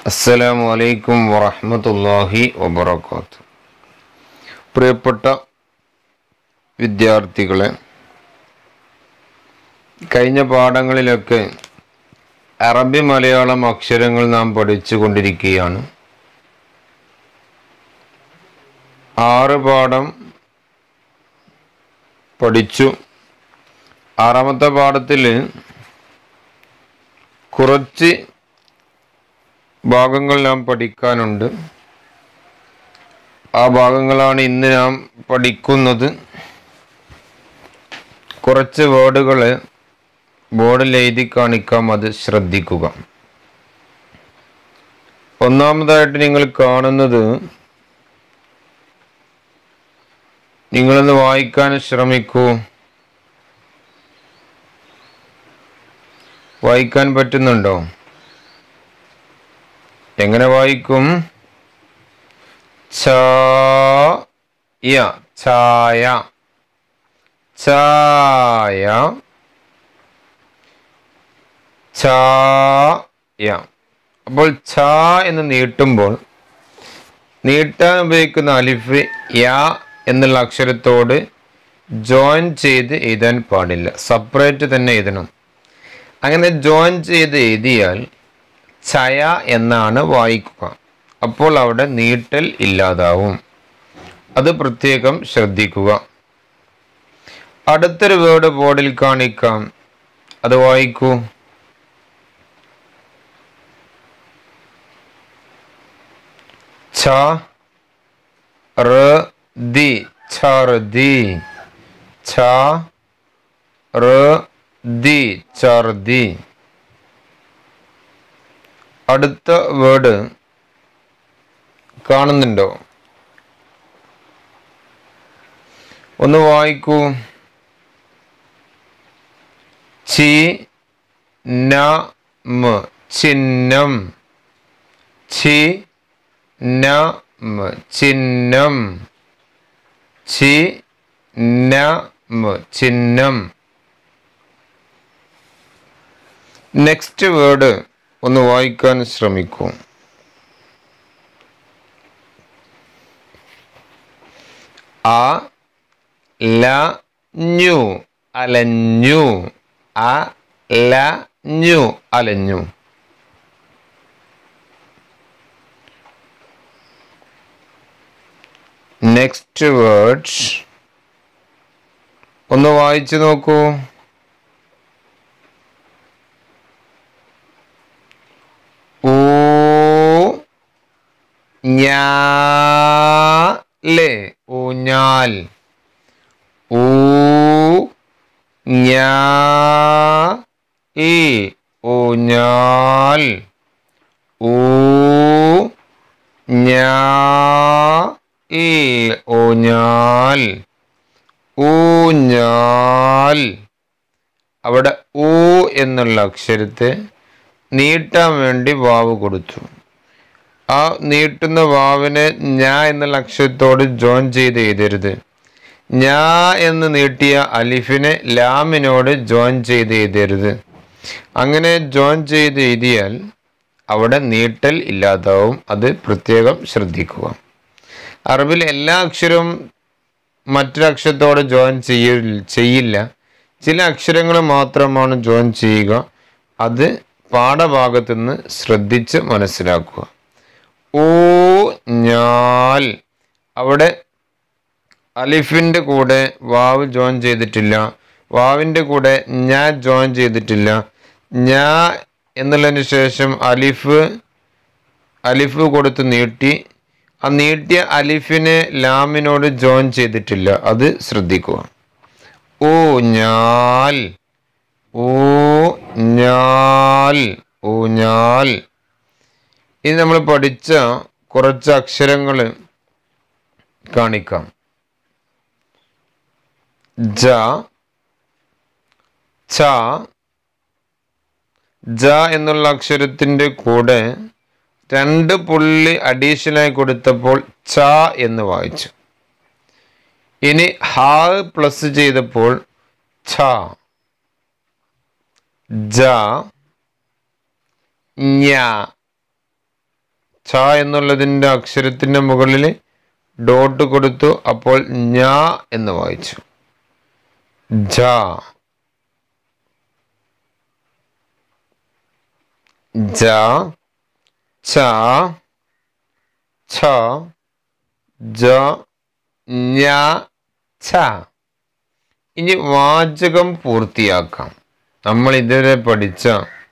അസ്സലാമു അലൈക്കും വറഹ്മത്തുള്ളാഹി വബറകാത്തു പ്രിയപ്പെട്ട വിദ്യാർത്ഥികളെ കഴിഞ്ഞ പാഠങ്ങളിലൊക്കെ അറബി മലയാളം അക്ഷരങ്ങൾ നാം പഠിച്ചു കൊണ്ടിരിക്കുകയാണ് ആറ് പാഠം പഠിച്ചു ആറാമത്തെ പാഠത്തിൽ കുറച്ച് ഭാഗങ്ങൾ നാം പഠിക്കാനുണ്ട് ആ ഭാഗങ്ങളാണ് ഇന്ന് നാം പഠിക്കുന്നത് കുറച്ച് വേർഡുകൾ ബോർഡിൽ എഴുതി കാണിക്കാം അത് ശ്രദ്ധിക്കുക ഒന്നാമതായിട്ട് നിങ്ങൾ കാണുന്നത് നിങ്ങളൊന്ന് വായിക്കാൻ ശ്രമിക്കൂ വായിക്കാൻ പറ്റുന്നുണ്ടോ എങ്ങനെ വായിക്കും ഛായ ഛായ ഛായ ഛായ അപ്പോൾ ഛ എന്ന് നീട്ടുമ്പോൾ നീട്ടാൻ ഉപയോഗിക്കുന്ന അലിഫ് യ എന്നുള്ള അക്ഷരത്തോട് ജോയിൻ ചെയ്ത് എഴുതാൻ പാടില്ല സെപ്പറേറ്റ് തന്നെ എഴുതണം അങ്ങനെ ജോയിൻ ചെയ്ത് എഴുതിയാൽ ഛയ എന്നാണ് വായിക്കുക അപ്പോൾ അവിടെ നീട്ടൽ ഇല്ലാതാവും അത് പ്രത്യേകം ശ്രദ്ധിക്കുക അടുത്തൊരു വേർഡ് ബോർഡിൽ കാണിക്കാം അത് വായിക്കൂ ഛ റ ദി ഛർദി ഛ റ ദി ഛർദി അടുത്ത വേർഡ് കാണുന്നുണ്ടോ ഒന്ന് വായിക്കൂ ചി ന മ ചിഹ്നം ചി ന മ ചിഹ്നം ചി ന മ ചിഹ്നം നെക്സ്റ്റ് വേർഡ് ഒന്ന് വായിക്കാൻ ശ്രമിക്കൂ ആ ല ഞു അലഞ്ഞു ആ ല ഞു അലഞ്ഞു നെക്സ്റ്റ് വേർഡ് ഒന്ന് വായിച്ചു നോക്കൂ ഊ ഞാല് ഊഞ്ഞാൽ ഊ ഞാ ഈ ഊഞ്ഞാൽ ഊ ഞാ ഈ ഊഞ്ഞാൽ ഊഞ്ഞാൽ അവിടെ ഊ എന്നുള്ള അക്ഷരത്തെ നീട്ടാൻ വേണ്ടി വാവ് കൊടുത്തു ആ നീട്ടുന്ന വാവിനെ ഞാ എന്നുള്ള അക്ഷരത്തോട് ജോയിൻ ചെയ്ത് എഴുതരുത് ഞാ എന്ന് നീട്ടിയ അലിഫിനെ ലാമിനോട് ജോയിൻ ചെയ്ത് എഴുതരുത് അങ്ങനെ ജോയിൻ ചെയ്ത് എഴുതിയാൽ അവിടെ നീട്ടൽ ഇല്ലാതാവും അത് പ്രത്യേകം ശ്രദ്ധിക്കുക അറബിൽ എല്ലാ അക്ഷരവും മറ്റൊരു അക്ഷരത്തോട് ജോയിൻ ചെയ്യ ചെയ്യില്ല ചില അക്ഷരങ്ങൾ മാത്രമാണ് ജോയിൻ ചെയ്യുക അത് പാഠഭാഗത്ത് നിന്ന് ശ്രദ്ധിച്ച് മനസ്സിലാക്കുക ഊ ഞാൽ അവിടെ അലിഫിൻ്റെ കൂടെ വാവ് ജോയിൻ ചെയ്തിട്ടില്ല വാവിൻ്റെ കൂടെ ഞാ ജോയിൻ ചെയ്തിട്ടില്ല ഞാ എന്നുള്ളതിന് ശേഷം അലിഫ് അലിഫ് കൊടുത്ത് നീട്ടി ആ നീട്ടിയ അലിഫിനെ ലാമിനോട് ജോയിൻ ചെയ്തിട്ടില്ല അത് ശ്രദ്ധിക്കുക ഊ ഞാൽ ഊ ഞാൽ ഊഞ്ഞാൽ ഇനി നമ്മൾ പഠിച്ച കുറച്ച് അക്ഷരങ്ങൾ കാണിക്കാം ജ ഛ ജ എന്നുള്ള അക്ഷരത്തിൻ്റെ കൂടെ രണ്ട് പുള്ളി അഡീഷണലായി കൊടുത്തപ്പോൾ ച എന്ന് വായിച്ചു ഇനി ഹാ പ്ലസ് ചെയ്തപ്പോൾ ഛ ജ ഞ ച എന്നുള്ളതിൻ്റെ അക്ഷരത്തിൻ്റെ മുകളിൽ ഡോട്ട് കൊടുത്തു അപ്പോൾ ഞാ എന്ന് വായിച്ചു ജ ജ ച ഛ ജ ഞ ഛ ഇനി വാചകം പൂർത്തിയാക്കാം നമ്മൾ ഇതുവരെ പഠിച്ച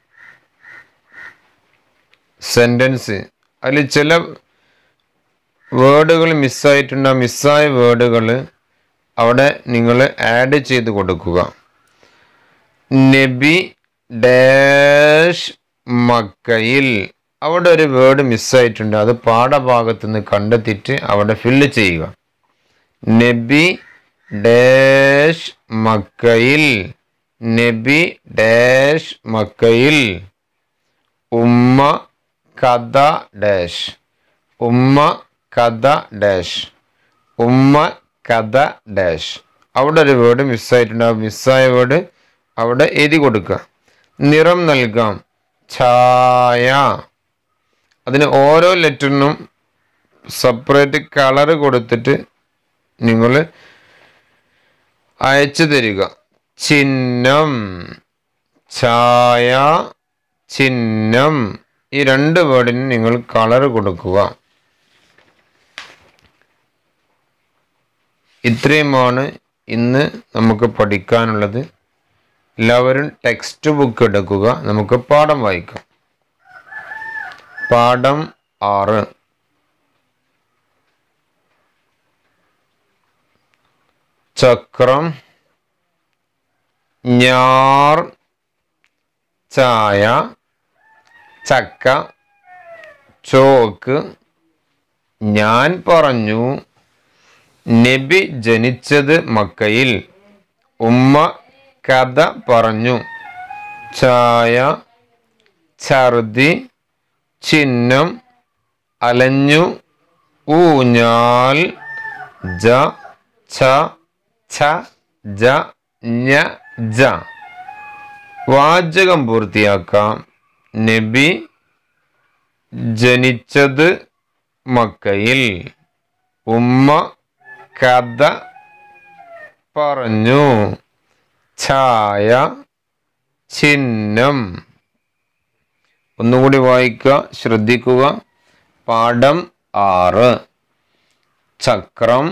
സെന്റൻസ് അതിൽ ചില വേർഡുകൾ മിസ്സായിട്ടുണ്ട് ആ മിസ്സായ വേർഡുകൾ അവിടെ നിങ്ങൾ ആഡ് ചെയ്ത് കൊടുക്കുക നബി ഡാഷ് മക്കയിൽ അവിടെ ഒരു വേർഡ് മിസ്സായിട്ടുണ്ട് അത് പാഠഭാഗത്ത് നിന്ന് കണ്ടെത്തിയിട്ട് അവിടെ ഫില്ല് ചെയ്യുക നബി ഡാഷ് മക്കയിൽ നബി ഡാഷ് മക്കയിൽ ഉമ്മ കഥ ഡാഷ് ഉമ്മ കഥ ഡാഷ് ഉമ്മ കഥ ഡാഷ് അവിടെ ഒരു വേർഡ് മിസ്സായിട്ടുണ്ട് ആ മിസ്സായ വേർഡ് അവിടെ എഴുതി കൊടുക്കുക നിറം നൽകാം ഛായ അതിന് ഓരോ ലെറ്ററിനും സെപ്പറേറ്റ് കളർ കൊടുത്തിട്ട് നിങ്ങൾ അയച്ചു തരിക ചിഹ്നം ഛായ ചിഹ്നം ഈ രണ്ട് വേർഡിന് നിങ്ങൾ കളർ കൊടുക്കുക ഇത്രയുമാണ് ഇന്ന് നമുക്ക് പഠിക്കാനുള്ളത് എല്ലാവരും ടെക്സ്റ്റ് ബുക്ക് എടുക്കുക നമുക്ക് പാഠം വായിക്കാം പാഠം ആറ് ചക്രം ഞാർ ചായ ചക്ക ചോക്ക് ഞാൻ പറഞ്ഞു നബി ജനിച്ചത് മക്കയിൽ ഉമ്മ കഥ പറഞ്ഞു ചായ ഛർദി ചിഹ്നം അലഞ്ഞു ഊഞ്ഞാൽ ജ ഛ ഛ ജ ഞ ജ വാചകം പൂർത്തിയാക്കാം നബി ജനിച്ചത് മക്കയിൽ ഉമ്മ കഥ പറഞ്ഞു ഛായ ചിഹ്നം ഒന്നുകൂടി വായിക്കുക ശ്രദ്ധിക്കുക പാഠം ആറ് ചക്രം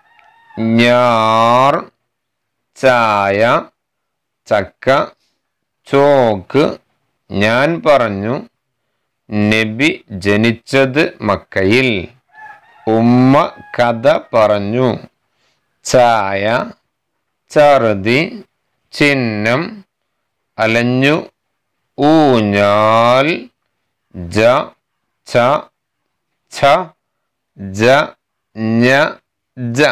ഞാർ ചായ ചക്ക ചോക്ക് ഞാൻ പറഞ്ഞു നബി ജനിച്ചത് മക്കയിൽ ഉമ്മ കഥ പറഞ്ഞു ചായ ചറുതി ചിഹ്നം അലഞ്ഞു ഊഞ്ഞാൽ ജ ഛ ഛ ജ ഞ ജ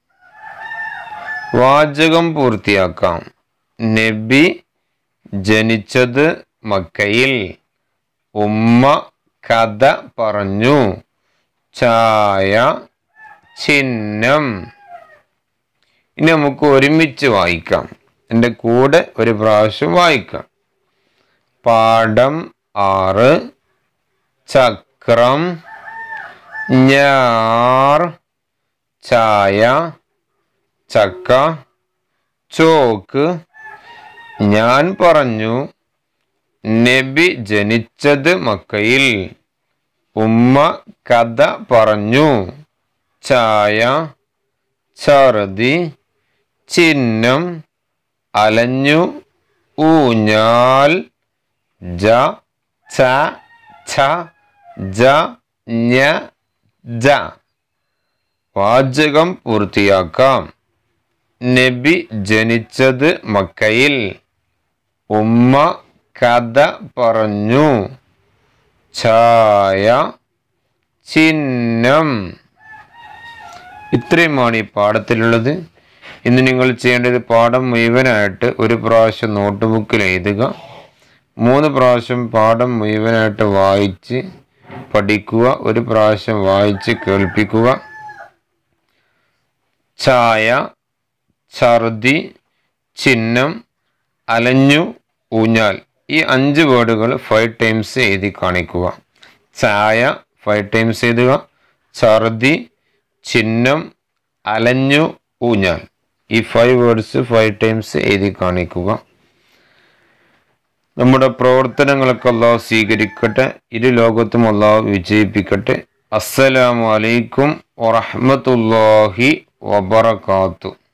വാചകം പൂർത്തിയാക്കാം നബി ജനിച്ചത് മക്കയിൽ ഉമ്മ കഥ പറഞ്ഞു ചായ ചിഹ്നം ഇനി നമുക്ക് ഒരുമിച്ച് വായിക്കാം എൻ്റെ കൂടെ ഒരു പ്രാവശ്യം വായിക്കാം പാഠം ആറ് ചക്രം ഞാർ ചായ ചക്ക ചോക്ക് ഞാൻ പറഞ്ഞു നബി ജനിച്ചത് മക്കയിൽ ഉമ്മ കഥ പറഞ്ഞു ചായ ഛർദി ചിഹ്നം അലഞ്ഞു ഊഞ്ഞാൽ ജ ഛ ഛ ജ ഞ ജ വാചകം പൂർത്തിയാക്കാം നബി ജനിച്ചത് മക്കയിൽ ഉമ്മ കഥ പറഞ്ഞു ഛായ ചിഹ്നം ഇത്രയുമാണ് ഈ പാഠത്തിലുള്ളത് ഇന്ന് നിങ്ങൾ ചെയ്യേണ്ടത് പാഠം മുഴുവനായിട്ട് ഒരു പ്രാവശ്യം നോട്ട് ബുക്കിൽ എഴുതുക മൂന്ന് പ്രാവശ്യം പാഠം മുഴുവനായിട്ട് വായിച്ച് പഠിക്കുക ഒരു പ്രാവശ്യം വായിച്ച് കേൾപ്പിക്കുക ഛായ ഛർദി ചിഹ്നം അലഞ്ഞു ഊഞ്ഞാൽ ഈ അഞ്ച് വേർഡുകൾ ഫൈവ് ടൈംസ് എഴുതി കാണിക്കുക ചായ ഫൈവ് ടൈംസ് എഴുതുക ഛർദി ചിഹ്നം അലഞ്ഞു ഊഞ്ഞാൽ ഈ ഫൈവ് വേർഡ്സ് ഫൈവ് ടൈംസ് എഴുതി കാണിക്കുക നമ്മുടെ പ്രവർത്തനങ്ങളൊക്കെ അള്ളാഹു സ്വീകരിക്കട്ടെ ഇരു ലോകത്തും അള്ളാഹു വിജയിപ്പിക്കട്ടെ അസ്സലാമു അലൈക്കും വറഹ്മത്തുള്ളാഹി വബറകാത്തു